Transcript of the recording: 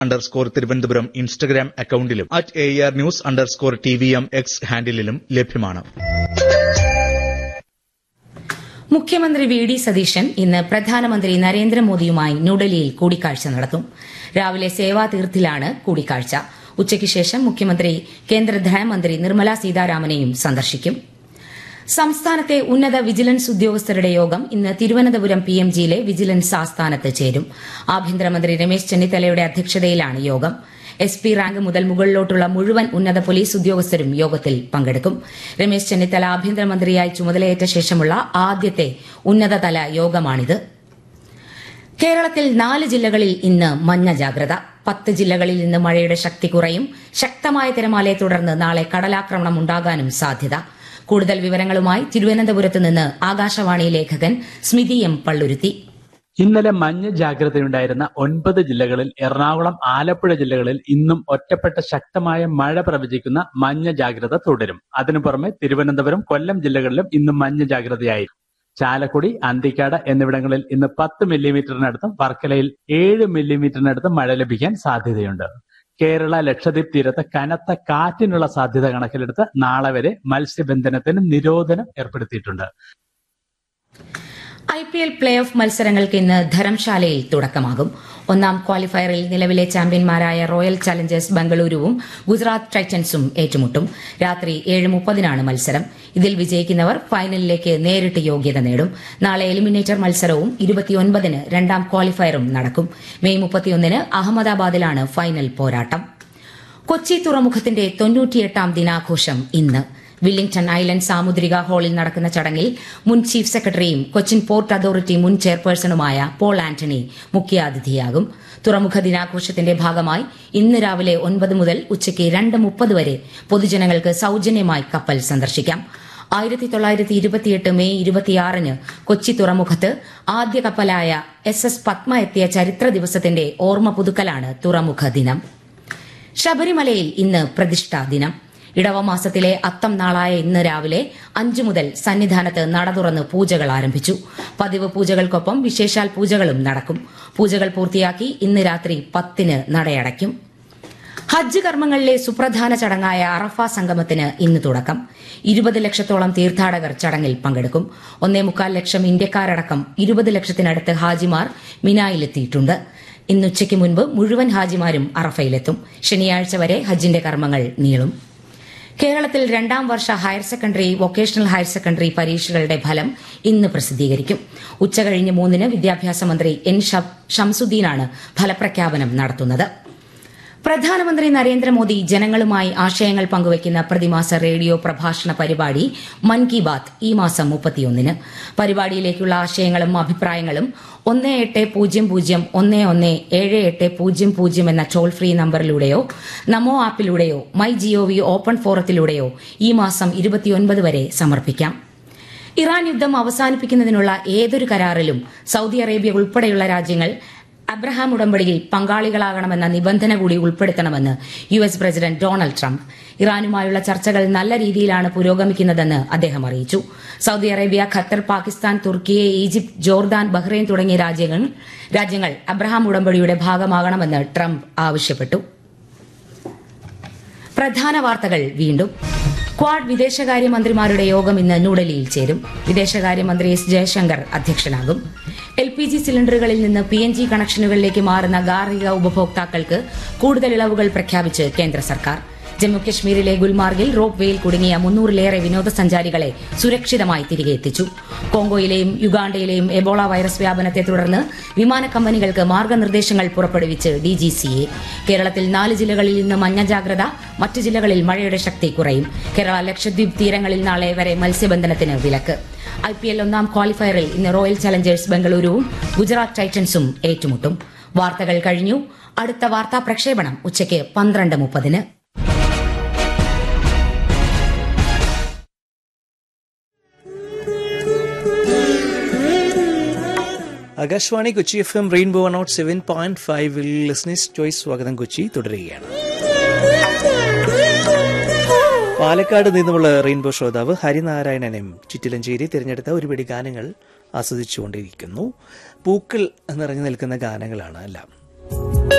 underscore Thiruvananthapuram Instagram അക്കൌണ്ടിലും at A R news underscore T V M X ഹാൻഡിലും ലഭ്യമാണ് മുഖ്യമന്ത്രി വി ഡി സതീശൻ ഇന്ന് പ്രധാനമന്ത്രി നരേന്ദ്രമോദിയുമായി ന്യൂഡൽഹിയിൽ കൂടിക്കാഴ്ച നടത്തും രാവിലെ സേവാതീർത്ഥിലാണ് കൂടിക്കാഴ്ച ഉച്ചയ്ക്ക് ശേഷം മുഖ്യമന്ത്രി കേന്ദ്ര ധനമന്ത്രി നിർമ്മല സീതാരാമനെയും സന്ദർശിക്കും സംസ്ഥാനത്തെ ഉന്നത വിജിലൻസ് ഉദ്യോഗസ്ഥരുടെ യോഗം ഇന്ന് തിരുവനന്തപുരം പി എം ജിയിലെ വിജിലൻസ് ആസ്ഥാനത്ത് ചേരും ആഭ്യന്തരമന്ത്രി രമേശ് ചെന്നിത്തലയുടെ അധ്യക്ഷതയിലാണ് യോഗം എസ് പി റാങ്ക് മുതൽ മുകളിലോട്ടുള്ള മുഴുവൻ ഉന്നത പോലീസ് ഉദ്യോഗസ്ഥരും യോഗത്തിൽ പങ്കെടുക്കും രമേശ് ചെന്നിത്തല ആഭ്യന്തരമന്ത്രിയായി ചുമതലയേറ്റ ശേഷമുള്ള ആദ്യത്തെ ഉന്നതതല യോഗമാണിത് കേരളത്തിൽ നാല് ജില്ലകളിൽ ഇന്ന് മഞ്ഞ ജാഗ്രത പത്ത് ജില്ലകളിൽ ഇന്ന് മഴയുടെ ശക്തി കുറയും ശക്തമായ തിരമാലയെ തുടർന്ന് നാളെ കടലാക്രമണം ഉണ്ടാകാനും സാധ്യത കൂടുതൽ വിവരങ്ങളുമായി തിരുവനന്തപുരത്ത് നിന്ന് ആകാശവാണി ലേഖകൻ സ്മിതി എം പള്ളുരുത്തി ഇന്നലെ മഞ്ഞ ജാഗ്രതയുണ്ടായിരുന്ന ഒൻപത് ജില്ലകളിൽ എറണാകുളം ആലപ്പുഴ ജില്ലകളിൽ ഇന്നും ഒറ്റപ്പെട്ട ശക്തമായ മഴ പ്രവചിക്കുന്ന മഞ്ഞ ജാഗ്രത തുടരും അതിനു പുറമെ തിരുവനന്തപുരം കൊല്ലം ജില്ലകളിലും ഇന്നും മഞ്ഞ ജാഗ്രതയായി ചാലക്കുടി അന്തിക്കാട് എന്നിവിടങ്ങളിൽ ഇന്ന് പത്ത് മില്ലിമീറ്ററിനടുത്തും വർക്കലയിൽ ഏഴ് മില്ലിമീറ്ററിനടുത്തും മഴ ലഭിക്കാൻ സാധ്യതയുണ്ട് കേരള ലക്ഷദ്വീപ് തീരത്ത് കനത്ത കാറ്റിനുള്ള സാധ്യത കണക്കിലെടുത്ത് നാളെ വരെ മത്സ്യബന്ധനത്തിന് നിരോധനം ഏർപ്പെടുത്തിയിട്ടുണ്ട് I P L play off മത്സരങ്ങൾക്ക് ഇന്ന് ധരംശാലയിൽ തുടക്കമാകും ഒന്നാം ക്വാളിഫയറിൽ നിലവിലെ ചാമ്പ്യന്മാരായ റോയൽ ചലഞ്ചേഴ്സ് ബംഗളൂരുവും ഗുജറാത്ത് ടൈറ്റൻസും ഏറ്റുമുട്ടും രാത്രി ഏഴ് മുപ്പതിനാണ് മത്സരം ഇതിൽ വിജയിക്കുന്നവർ ഫൈനലിലേക്ക് നേരിട്ട് യോഗ്യത നേടും നാളെ എലിമിനേറ്റർ മത്സരവും ഇരുപത്തിയൊൻപതിന് രണ്ടാം ക്വാളിഫയറും നടക്കും മെയ് മുപ്പത്തിയൊന്നിന് അഹമ്മദാബാദിലാണ് ഫൈനൽ പോരാട്ടം കൊച്ചി തുറമുഖത്തിന്റെ തൊണ്ണൂറ്റിയെട്ടാം ദിനാഘോഷം ഇന്ന് വില്ലിംഗ്ടൺ ഐലൻഡ് സാമുദ്രിക ഹാളിൽ നടക്കുന്ന ചടങ്ങിൽ മുൻ ചീഫ് സെക്രട്ടറിയും കൊച്ചിൻ പോർട്ട് അതോറിറ്റി മുൻ ചെയർപേഴ്സണുമായ പോൾ ആന്റണി മുഖ്യാതിഥിയാകും തുറമുഖ ദിനാഘോഷത്തിന്റെ ഭാഗമായി ഇന്ന് രാവിലെ ഒൻപത് മുതൽ ഉച്ചയ്ക്ക് രണ്ട് മുപ്പത് വരെ പൊതുജനങ്ങൾക്ക് സൌജന്യമായി കപ്പൽ സന്ദർശിക്കാം ആയിരത്തി തൊള്ളായിരത്തി ഇരുപത്തിയെട്ട് മെയ് ഇരുപത്തിയാറിന് കൊച്ചി തുറമുഖത്ത് ആദ്യ കപ്പലായ എസ് എസ് പത്മ എത്തിയ ചരിത്ര ദിവസത്തിന്റെ ഓർമ്മ പുതുക്കലാണ് തുറമുഖ ദിനം ശബരിമലയിൽ ഇന്ന് പ്രതിഷ്ഠാ ദിനം ഇടവമാസത്തിലെ അത്തം നാളായ ഇന്ന് രാവിലെ അഞ്ചു മുതൽ സന്നിധാനത്ത് നട തുറന്ന് പൂജകൾ ആരംഭിച്ചു പതിവ് പൂജകൾക്കൊപ്പം വിശേഷാൽ പൂജകളും നടക്കും പൂജകൾ പൂർത്തിയാക്കി ഇന്ന് രാത്രി പത്തിന് നടയടയ്ക്കും ഹജ്ജ് കർമ്മങ്ങളിലെ സുപ്രധാന ചടങ്ങായ അറഫ സംഗമത്തിന് ഇന്ന് തുടക്കം ഇരുപത് ലക്ഷത്തോളം തീർത്ഥാടകർ ചടങ്ങിൽ പങ്കെടുക്കും ഒന്നേ മുക്കാൽ ലക്ഷം ഇന്ത്യക്കാരടക്കം ഇരുപത് ലക്ഷത്തിനടുത്ത് ഹാജിമാർ മിനായിലെത്തിയിട്ടുണ്ട് ഇന്ന് ഉച്ചയ്ക്ക് മുൻപ് മുഴുവൻ ഹാജിമാരും അറഫയിലെത്തും ശനിയാഴ്ച വരെ ഹജ്ജിന്റെ കർമ്മങ്ങൾ നീളും കേരളത്തിൽ രണ്ടാം വർഷ higher secondary vocational higher secondary പരീക്ഷകളുടെ ഫലം ഇന്ന് പ്രസിദ്ധീകരിക്കും ഉച്ചകഴിഞ്ഞ് മൂന്നിന് വിദ്യാഭ്യാസ മന്ത്രി എൻ ഷംസുദ്ദീനാണ് ഫലപ്രഖ്യാപനം നടത്തുന്നത് പ്രധാനമന്ത്രി നരേന്ദ്രമോദി ജനങ്ങളുമായി ആശയങ്ങൾ പങ്കുവയ്ക്കുന്ന പ്രതിമാസ റേഡിയോ പ്രഭാഷണ പരിപാടി മൻ കി ബാത്ത് ഈ മാസം മുപ്പത്തിയൊന്നിന് പരിപാടിയിലേക്കുള്ള ആശയങ്ങളും അഭിപ്രായങ്ങളും ഒന്ന് എട്ട് പൂജ്യം പൂജ്യം ഒന്ന് ഒന്ന് ഏഴ് എട്ട് പൂജ്യം പൂജ്യം എന്ന ടോൾ ഫ്രീ നമ്പറിലൂടെയോ നമോ ആപ്പിലൂടെയോ മൈ ജിഒവി ഓപ്പൺ ഫോറത്തിലൂടെയോ ഈ മാസം ഇരുപത്തിയൊൻപത് വരെ സമർപ്പിക്കാം ഇറാൻ യുദ്ധം അവസാനിപ്പിക്കുന്നതിനുള്ള ഏതൊരു കരാറിലും സൌദി അറേബ്യ ഉൾപ്പെടെയുള്ള രാജ്യങ്ങൾ അബ്രഹാം ഉടമ്പടിയിൽ പങ്കാളികളാകണമെന്ന നിബന്ധന കൂടി ഉൾപ്പെടുത്തണമെന്ന് U S president Donald Trump ഇറാനുമായുള്ള ചർച്ചകൾ നല്ല രീതിയിലാണ് പുരോഗമിക്കുന്നതെന്ന് അദ്ദേഹം അറിയിച്ചു Saudi Arabia Qatar Pakistan Turkiye Egypt Jordan Bahrain തുടങ്ങിയ രാജ്യങ്ങൾ രാജ്യങ്ങൾ അബ്രഹാം ഉടമ്പടിയുടെ ഭാഗമാകണമെന്ന് ട്രംപ് ആവശ്യപ്പെട്ടു പ്രധാന വാർത്തകൾ വീണ്ടും ക്വാഡ് വിദേശകാര്യമന്ത്രിമാരുടെ യോഗം ഇന്ന് ന്യൂഡൽഹിയിൽ ചേരും വിദേശകാര്യമന്ത്രി എസ് ജയശങ്കർ അധ്യക്ഷനാകും എൽ പി ജി സിലിണ്ടറുകളിൽ നിന്ന് പി എൻ ജി കണക്ഷനുകളിലേക്ക് മാറുന്ന ഗാർഹിക ഉപഭോക്താക്കൾക്ക് കൂടുതൽ ഇളവുകൾ പ്രഖ്യാപിച്ച് കേന്ദ്ര സർക്കാർ ജമ്മുകശ്മീരിലെ ഗുൽമാർഗിൽ റോപ്പ് വേയിൽ കുടുങ്ങിയ മുന്നൂറിലേറെ വിനോദസഞ്ചാരികളെ സുരക്ഷിതമായി തിരികെ എത്തിച്ചു കോങ്കോയിലെയും യുഗാണ്ടയിലെയും എബോള വൈറസ് വ്യാപനത്തെ തുടർന്ന് വിമാന കമ്പനികൾക്ക് മാർഗനിർദ്ദേശങ്ങൾ പുറപ്പെടുവിച്ച് ഡിജിസിഎ കേരളത്തിൽ നാല് ജില്ലകളിൽ ഇന്ന് മഞ്ഞ ജാഗ്രത മറ്റ് ജില്ലകളിൽ മഴയുടെ ശക്തി കുറയും കേരള ലക്ഷദ്വീപ് തീരങ്ങളിൽ നാളെ വരെ മത്സ്യബന്ധനത്തിന് വിലക്ക് ഐ പി എൽ ഒന്നാം ക്വാളിഫയറിൽ ഇന്ന് റോയൽ ചലഞ്ചേഴ്സ് ബംഗളൂരുവും ഗുജറാത്ത് ടൈറ്റൻസും ഏറ്റുമുട്ടും വാർത്തകൾ കഴിഞ്ഞു അടുത്ത വാർത്താ പ്രക്ഷേപണം ഉച്ചയ്ക്ക് പന്ത്രണ്ട് മുപ്പതിന് Akashvani Kochi F M rainbow nought seven point ഫൈവിൽ ലിസ്നേഴ്സ് ചോയ്സ് സ്വാഗതം കൊച്ചി തുടരുകയാണ് പാലക്കാട് നിന്നുമുള്ള റെയിൻബോ ശ്രോതാവ് ഹരിനാരായണനും ചിറ്റിലഞ്ചേരി തിരഞ്ഞെടുത്ത ഒരുപിടി ഗാനങ്ങൾ ആസ്വദിച്ചുകൊണ്ടിരിക്കുന്നു പൂക്കൾ നിറഞ്ഞു നിൽക്കുന്ന ഗാനങ്ങളാണ് എല്ലാം